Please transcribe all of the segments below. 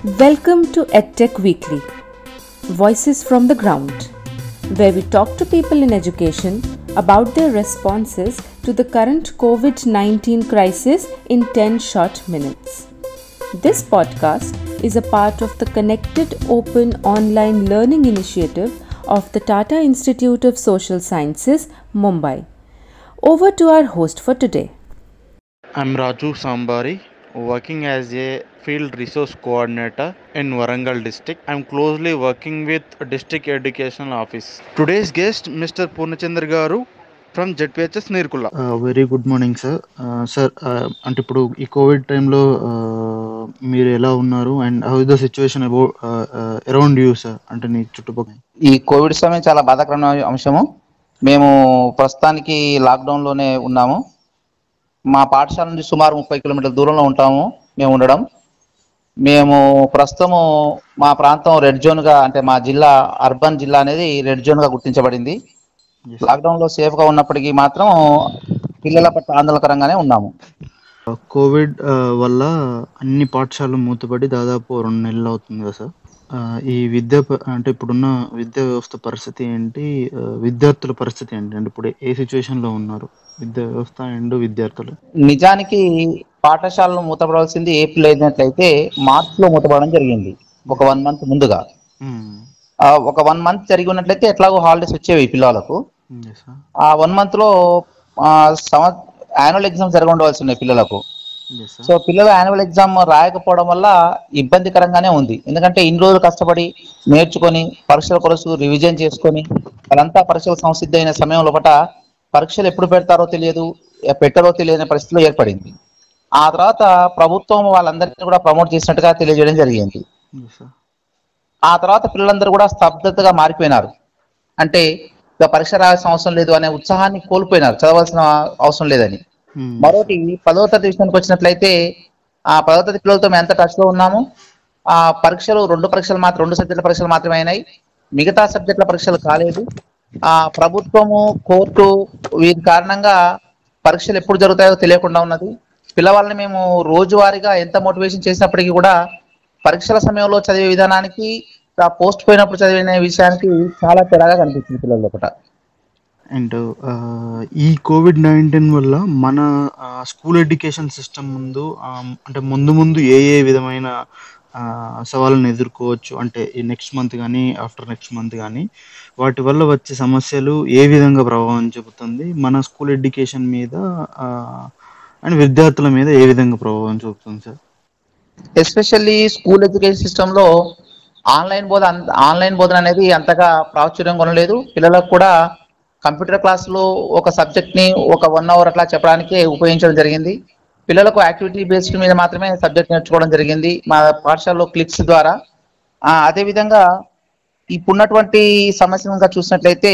Welcome to EdTech Weekly, Voices from the Ground, where we talk to people in education about their responses to the current COVID 19 crisis in 10 short minutes. This podcast is a part of the Connected Open Online Learning Initiative of the Tata Institute of Social Sciences, Mumbai. Over to our host for today. I'm Raju Sambari, working as a field resource coordinator in Warangal district. I'm closely working with district educational office. Today's guest, Mr. Purnachandra Garu from ZPHS Nirkula. Very good morning sir sir అంటే ఇప్పుడు ఈ covid టైంలో మీరు ఎలా ఉన్నారు and how is the situation about around you sir అంటే నీ చుట్టుపక్కల ఈ కోవిడ్ సమయం చాలా బాధాకరమైన అంశము మేము ప్రస్తుతానికి లాక్డౌన్ లోనే ఉన్నాము మా పాఠశాల నుంచి సుమారు ముప్పై కిలోమీటర్ల దూరంలో ఉంటాము మేము ఉండడం మేము ప్రస్తుతము మా ప్రాంతం రెడ్ జోన్ గా అంటే మా జిల్లా అర్బన్ జిల్లా అనేది రెడ్ జోన్ గా గుర్తించబడింది లాక్డౌన్ లో సేఫ్ గా ఉన్నప్పటికీ మాత్రం పిల్లల పట్ల ఆందోళనకరంగానే ఉన్నాము కోవిడ్ వల్ల అన్ని పాఠశాలలు మూతపడి దాదాపు రెండు నెలలు అవుతుంది కదా సార్ ఆ, ఈ విద్య ప- అంటే ఇప్పుడున్న విద్యా వ్యవస్థ పరిస్థితి ఏంటి ఆ, విద్యార్థుల పరిస్థితి ఏంటి అంటే ఇప్పుడు ఏ సిచ్యువేషన్ లో ఉన్నారు విద్యా వ్యవస్థ అండ్ విద్యార్థులు నిజానికి పాఠశాలను మూతపడవలసింది ఏప్రిల్ అయినట్లయితే మార్చ్ లో మూతపడడం జరిగింది ఒక వన్ మంత్ ముందుగా మ్మ్. ఆ, ఒక వన్ మంత్ జరిగి ఉన్నట్లయితే ఎట్లాగో హాలిడేస్ వచ్చేవి పిల్లలకు Yes, sir. ఆ వన్ మంత్ లో యాన్యువల్ ఎగ్జామ్ జరగ ఉండవలసి ఉన్నాయి పిల్లలకు Yes, sir. సో పిల్లలు యాన్యువల్ ఎగ్జామ్ రాయకపోవడం వల్ల ఇబ్బందికరంగానే ఉంది ఎందుకంటే ఇన్ని రోజులు కష్టపడి నేర్చుకొని పరీక్షల కొరకు రివిజన్ చేసుకొని వాళ్ళంతా పరీక్షలు సంసిద్ధమైన సమయం లోపల పరీక్షలు ఎప్పుడు పెడతారో తెలియదు ఎ- పెట్టరో తెలియని పరిస్థితిలో ఏర్పడింది ఆ తర్వాత ప్రభుత్వం వాళ్ళందరినీ కూడా ప్రమోట్ చేసినట్టుగా తెలియజేయడం జరిగింది Yes, sir. ఆ తర్వాత పిల్లలందరూ కూడా స్తబ్దతగా మారిపోయినారు అంటే ఇక పరీక్ష రాయాల్సిన అవసరం లేదు అనే ఉత్సాహాన్ని కోల్పోయినారు చదవాల్సిన అవసరం లేదని మ్మ్. మరోటి పదో తరగతి విషయానికి వచ్చినట్లయితే ఆ పదో తరగతి పిల్లలతో మేము ఎంత టచ్ లో ఉన్నాము ఆ పరీక్షలు రెండు పరీక్షలు మాత్రం రెండు సబ్జెక్టుల పరీక్షలు మాత్రమే అయినాయి మిగతా సబ్జెక్టుల పరీక్షలు కాలేదు ఆ ప్రభుత్వము కోర్టు వీరి కారణంగా పరీక్షలు ఎప్పుడు జరుగుతాయో తెలియకుండా ఉన్నది పిల్లవాళ్ళని మేము రోజువారీగా ఎంత మోటివేషన్ చేసినప్పటికీ కూడా పరీక్షల సమయంలో చదివే విధానానికి పోస్ట్ పోయినప్పుడు చదివిన విషయానికి చాలా తేడాగా కనిపిస్తుంది పిల్లల ఒకట అండ్ ఆ, ఈ కోవిడ్ నైన్టీన్ వల్ల మన ఆ, స్కూల్ ఎడ్యుకేషన్ సిస్టమ్ ముందు ఆ, అంటే ముందు ముందు ఏ ఏ విధమైన ఆ, సవాళ్ళను ఎదుర్కోవచ్చు అంటే ఈ నెక్స్ట్ మంత్ కానీ ఆఫ్టర్ నెక్స్ట్ మంత్ కానీ వాటి వల్ల వచ్చే సమస్యలు ఏ విధంగా ప్రభావం చూపుతుంది మన స్కూల్ ఎడ్యుకేషన్ మీద ఆ, అండ్ విద్యార్థుల మీద ఏ విధంగా ప్రభావం చూపుతుంది sir especially school education system లో ఆన్లైన్ బోధ అంత- ఆన్లైన్ బోధన అనేది అంతగా ప్రాచుర్యం కొనలేదు పిల్లలకు కూడా కంప్యూటర్ క్లాసులో ఒక సబ్జెక్ట్ ని ఒక వన్ అవర్ అట్లా చెప్పడానికి ఉపయోగించడం జరిగింది పిల్లలకు యాక్టివిటీ బేస్డ్ మీద మాత్రమే సబ్జెక్ట్ నేర్చుకోవడం జరిగింది మా పాఠశాలలో క్లిప్స్ ద్వారా ఆ, అదేవిధంగా ఇప్పుడున్నటువంటి సమస్య కనుక చూసినట్లయితే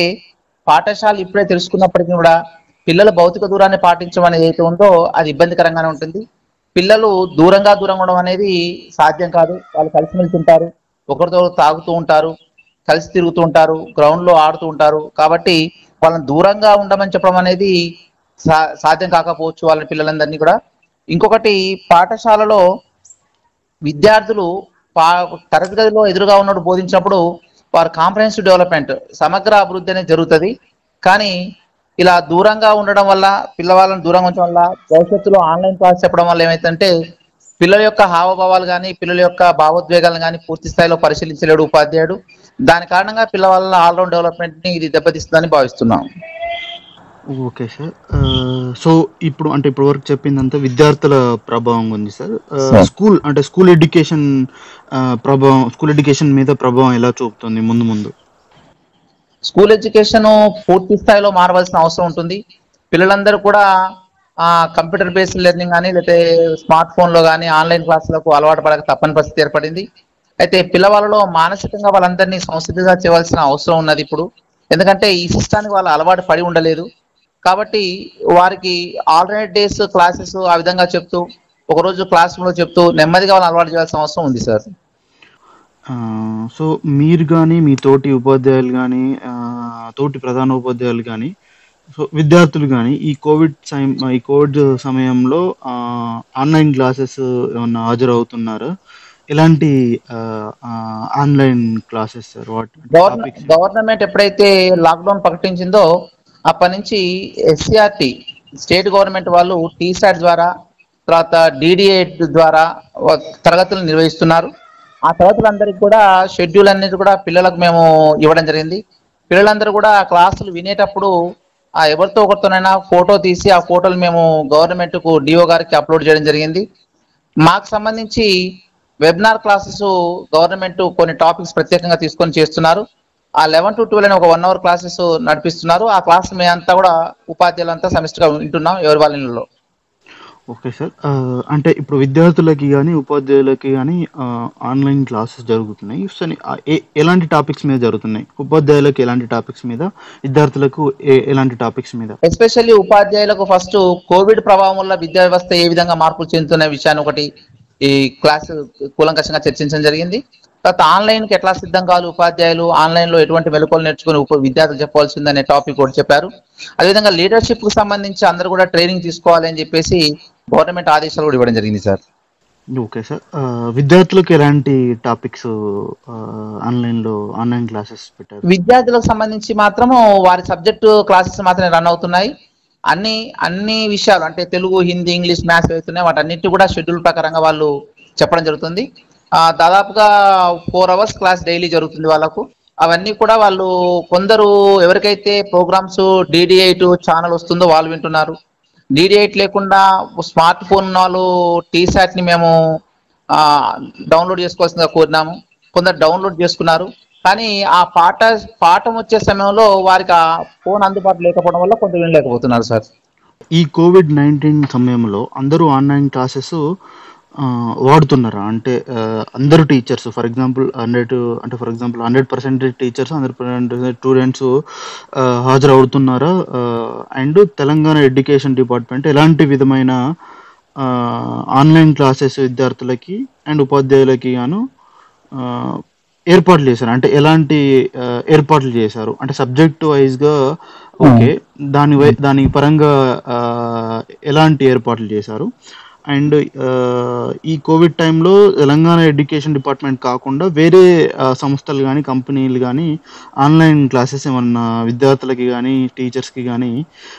పాఠశాల ఇప్పుడే తెలుసుకున్నప్పటికీ కూడా పిల్లలు భౌతిక దూరాన్ని పాటించడం అనేది ఏదైతే ఉందో అది ఇబ్బందికరంగానే ఉంటుంది పిల్లలు దూరంగా దూరంగా ఉండడం అనేది సాధ్యం కాదు వాళ్ళు కలిసిమెలిసి ఉంటారు ఒకరితో ఒకరు తాగుతూ ఉంటారు కలిసి తిరుగుతూ ఉంటారు గ్రౌండ్ లో ఆడుతూ ఉంటారు కాబట్టి వాళ్ళని దూరంగా ఉండమని చెప్పడం అనేది సా- సాధ్యం కాకపోవచ్చు వాళ్ళ పిల్లలందరినీ కూడా ఇంకొకటి పాఠశాలలో విద్యార్థులు పా తరగతి గదిలో ఎదురుగా ఉన్నప్పుడు బోధించినప్పుడు వారు కాంప్రహెన్సివ్ డెవలప్మెంట్ సమగ్ర అభివృద్ధి అనేది జరుగుతుంది కానీ ఇలా దూరంగా ఉండడం వల్ల పిల్లవాళ్ళని దూరంగా ఉంచడం వల్ల భవిష్యత్తులో ఆన్లైన్ క్లాస్ చెప్పడం వల్ల ఏమైతుందంటే పిల్లల యొక్క హావభావాలు కానీ పిల్లల యొక్క భావోద్వేగాలను కానీ పూర్తి స్థాయిలో పరిశీలించలేడు ఉపాధ్యాయుడు దాని కారణంగా పిల్లవాళ్ళ ఆల్రౌండ్ డెవలప్మెంట్ ని ఇది దెబ్బతీస్తుందని భావిస్తున్నాం ఓకే సార్ సో ఇప్పుడు అంటే ఇప్పుడు వరకు చెప్పిందంతా విద్యార్థుల ప్రభావం ఉంది సార్ Sir. స్కూల్ అంటే స్కూల్ ఎడ్యుకేషన్ ప్రభావం స్కూల్ ఎడ్యుకేషన్ మీద ప్రభావం ఎలా చూపుతుంది ముందు ముందు స్కూల్ ఎడ్యుకేషన్ పూర్తి స్థాయిలో మారవలసిన అవసరం ఉంటుంది పిల్లలందరూ కూడా ఆ కంప్యూటర్ బేస్డ్ లెర్నింగ్ కానీ లేకపోతే స్మార్ట్ ఫోన్ లో కానీ ఆన్లైన్ క్లాసులకు అలవాటు పడక తప్పని పరిస్థితి ఏర్పడింది అయితే పిల్లవాళ్ళలో మానసికంగా వాళ్ళందరినీ సంసిద్ధంగా చేయవలసిన అవసరం ఉన్నది ఇప్పుడు ఎందుకంటే ఈ సిస్టానికి వాళ్ళు అలవాటు పడి ఉండలేదు కాబట్టి వారికి ఆల్టర్నేట్ డేస్ క్లాసెస్ ఆ విధంగా చెప్తూ ఒకరోజు క్లాస్ రూమ్ లో చెప్తూ నెమ్మదిగా వాళ్ళని అలవాటు చేయాల్సిన అవసరం ఉంది సార్ సో మీరు కానీ మీ తోటి ఉపాధ్యాయులు కానీ తోటి ప్రధాన ఉపాధ్యాయులు కానీ సో విద్యార్థులు కానీ ఈ కోవిడ్ సమయం ఈ కోవిడ్ సమయంలో ఆన్లైన్ క్లాసెస్ ఏమన్నా హాజరవుతున్నారా ఎలాంటి online classes sir what government government ఎప్పుడైతే లాక్డౌన్ ప్రకటించిందో అప్పటి నుంచి ఎస్సిఆర్టి స్టేట్ గవర్నమెంట్ వాళ్ళు టీసాట్ ద్వారా తర్వాత డిడిఏ ద్వారా వ- తరగతులు నిర్వహిస్తున్నారు ఆ తరగతులందరికీ కూడా షెడ్యూల్ అనేది కూడా పిల్లలకు మేము ఇవ్వడం జరిగింది పిల్లలందరూ కూడా ఆ క్లాసులు వినేటప్పుడు ఆ ఎవరితో ఒకరితోనైనా ఫోటో తీసి ఆ ఫోటోలు మేము గవర్నమెంట్కు డిఓ గారికి అప్లోడ్ చేయడం జరిగింది మాకు సంబంధించి వెబినార్ క్లాసెస్ గవర్నమెంట్ కొన్ని టాపిక్స్ ప్రత్యేకంగా తీసుకొని చేస్తున్నారు ఆ లెవెన్ టు ట్వెల్వ్ అని ఒక వన్ అవర్ క్లాసెస్ నడిపిస్తున్నారు ఆ క్లాస్ మేమంతా కూడా ఉపాధ్యాయులంతా సమిష్టిగా వింటున్నాం ఎవరి వాళ్ళ ఇళ్ళలో ఓకే సార్ ఆ, అంటే ఇప్పుడు విద్యార్థులకి కానీ ఉపాధ్యాయులకి కానీ ఆన్లైన్ క్లాసెస్ జరుగుతున్నాయి సో ని- ఆ, ఏ- ఎలాంటి టాపిక్స్ మీద జరుగుతున్నాయి ఉపాధ్యాయులకు ఎలాంటి టాపిక్స్ మీద విద్యార్థులకు ఏ- ఎలాంటి టాపిక్స్ మీద ఎస్పెషల్లీ ఉపాధ్యాయులకు ఫస్ట్ కోవిడ్ ప్రభావం వల్ల విద్యా వ్యవస్థ ఏ విధంగా మార్పులు చెందుతున్న విషయాన్ని ఒకటి ఈ క్లాస్ కూలంకషంగా చర్చించడం జరిగింది తర్వాత ఆన్లైన్ కి ఎట్లా సిద్ధం కావాలి ఉపాధ్యాయులు ఆన్లైన్ లో ఎటువంటి మెలకువలు నేర్చుకుని ఉప- విద్యార్థులు చెప్పవలసిందనే టాపిక్ కూడా చెప్పారు అదేవిధంగా లీడర్షిప్ కు సంబంధించి అందరూ కూడా ట్రైనింగ్ తీసుకోవాలి అని చెప్పేసి గవర్నమెంట్ ఆదేశాలు కూడా ఇవ్వడం జరిగింది సార్ ఓకే సార్ ఆ, విద్యార్థులకు ఎలాంటి టాపిక్స్ ఆన్లైన్లో ఆన్లైన్ క్లాసెస్ పెట్టారు విద్యార్థులకు సంబంధించి మాత్రము వారి సబ్జెక్టు క్లాసెస్ మాత్రమే రన్ అవుతున్నాయి అన్ని అన్ని విషయాలు అంటే తెలుగు హిందీ ఇంగ్లీష్ మ్యాథ్స్ అవుతున్నాయి వాటన్నిటి కూడా షెడ్యూల్ ప్రకారంగా వాళ్ళు చెప్పడం జరుగుతుంది ఆ, దాదాపుగా ఫోర్ అవర్స్ క్లాస్ డైలీ జరుగుతుంది వాళ్ళకు అవన్నీ కూడా వాళ్ళు కొందరు ఎవరికైతే ప్రోగ్రామ్స్ డిడి ఎయిట్ ఛానల్ వస్తుందో వాళ్ళు వింటున్నారు డిడి ఎయిట్ లేకుండా స్మార్ట్ ఫోన్ ఉన్న వాళ్ళు టీశాట్ ని మేము ఆ, డౌన్లోడ్ చేసుకోవాల్సిందిగా కోరినాము కొందరు డౌన్లోడ్ చేసుకున్నారు కానీ ఆ పాట పాఠం వచ్చే సమయంలో వారికి ఆ ఫోన్ అందుబాటులో లేకపోవడం వల్ల కొంత వినలేకపోతున్నారు సార్ ఈ కోవిడ్ నైన్టీన్ సమయంలో అందరూ ఆన్లైన్ క్లాసెస్ వాడుతున్నారా అంటే ఆ, అందరూ టీచర్స్ ఫర్ ఎగ్జాంపుల్ హండ్రెడ్ అంటే for example hundred percentage teachers hundred percentage students హాజరవుతున్నారా అండ్ తెలంగాణ ఎడ్యుకేషన్ డిపార్ట్మెంట్ ఎలాంటి విధమైన ఆన్లైన్ క్లాసెస్ విద్యార్థులకి అండ్ ఉపాధ్యాయులకి గాను ఆ, ఏర్పాట్లు చేశారు అంటే ఎలాంటి ఆ, ఏర్పాట్లు చేశారు అంటే సబ్జెక్ట్ వైజ్గా ఓకే దాని వై దాని పరంగా ఆ, ఎలాంటి ఏర్పాట్లు చేశారు అండ్ ఈ కోవిడ్ టైంలో తెలంగాణ ఎడ్యుకేషన్ డిపార్ట్మెంట్ కాకుండా వేరే ఆ, సంస్థలు కానీ కంపెనీలు కానీ ఆన్లైన్ క్లాసెస్ ఏమన్నా విద్యార్థులకి కానీ టీచర్స్కి కానీ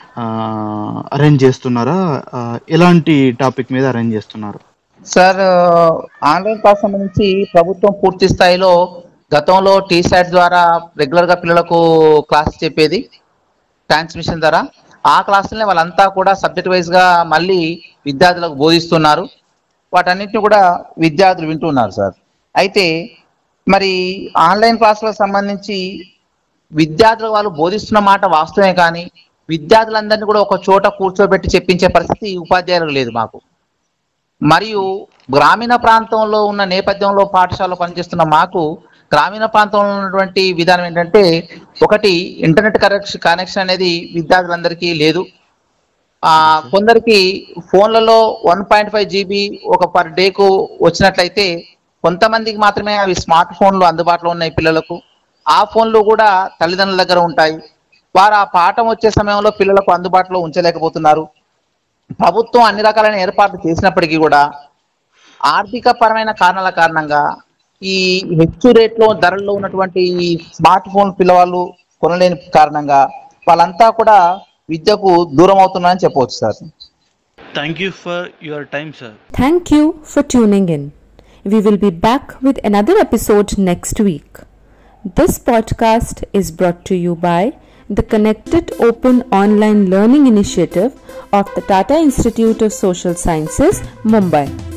అరేంజ్ చేస్తున్నారా ఆ, ఎలాంటి టాపిక్ మీద అరేంజ్ చేస్తున్నారు సార్ ఆన్లైన్ క్లాస్ సంబంధించి ప్రభుత్వం పూర్తి స్థాయిలో గతంలో టీశాట్ ద్వారా రెగ్యులర్ గా పిల్లలకు క్లాస్ చెప్పేది ట్రాన్స్మిషన్ ద్వారా ఆ క్లాసులనే వాళ్ళంతా కూడా సబ్జెక్ట్ వైజ్ గా మళ్ళీ విద్యార్థులకు బోధిస్తున్నారు వాటన్నిటిని కూడా విద్యార్థులు వింటున్నారు సార్ అయితే మరి ఆన్లైన్ క్లాసులకు సంబంధించి విద్యార్థులకు వాళ్ళు బోధిస్తున్న మాట వాస్తవమే కానీ విద్యార్థులందరినీ కూడా ఒక చోట కూర్చోబెట్టి చెప్పించే పరిస్థితి ఉపాధ్యాయులకు లేదు మాకు మరియు గ్రామీణ ప్రాంతంలో ఉన్న నేపథ్యంలో పాఠశాలలో పనిచేస్తున్న మాకు గ్రామీణ ప్రాంతంలో ఉన్నటువంటి విధానం ఏంటంటే ఒకటి ఇంటర్నెట్ కనెక్షన్ కనెక్షన్ అనేది విద్యార్థులందరికీ లేదు ఆ కొందరికి ఫోన్లలో వన్ పాయింట్ ఫైవ్ జీబీ ఒక పర్ డేకు వచ్చినట్లయితే కొంతమందికి మాత్రమే అవి స్మార్ట్ ఫోన్లు అందుబాటులో ఉన్నాయి పిల్లలకు ఆ ఫోన్లు కూడా తల్లిదండ్రుల దగ్గర ఉంటాయి వారు ఆ పాఠం వచ్చే సమయంలో పిల్లలకు అందుబాటులో ఉంచలేకపోతున్నారు ప్రభుత్వం అన్ని రకాలైన ఏర్పాట్లు చేసినప్పటికీ కూడా ఆర్థిక పరమైన కారణాల కారణంగా ఈ హెచ్చు రేట్లో ధరల్లో ఉన్నటువంటి ఈ స్మార్ట్ ఫోన్ పిల్లవాళ్ళు కొనలేని కారణంగా వాళ్ళంతా కూడా విద్యకు దూరం అవుతున్నారని చెప్పవచ్చు sir Thank you for your time, sir. Thank you for tuning in. We will be back with another episode next week. This podcast is brought to you by the Connected Open Online Learning Initiative of the Tata Institute of Social Sciences, Mumbai.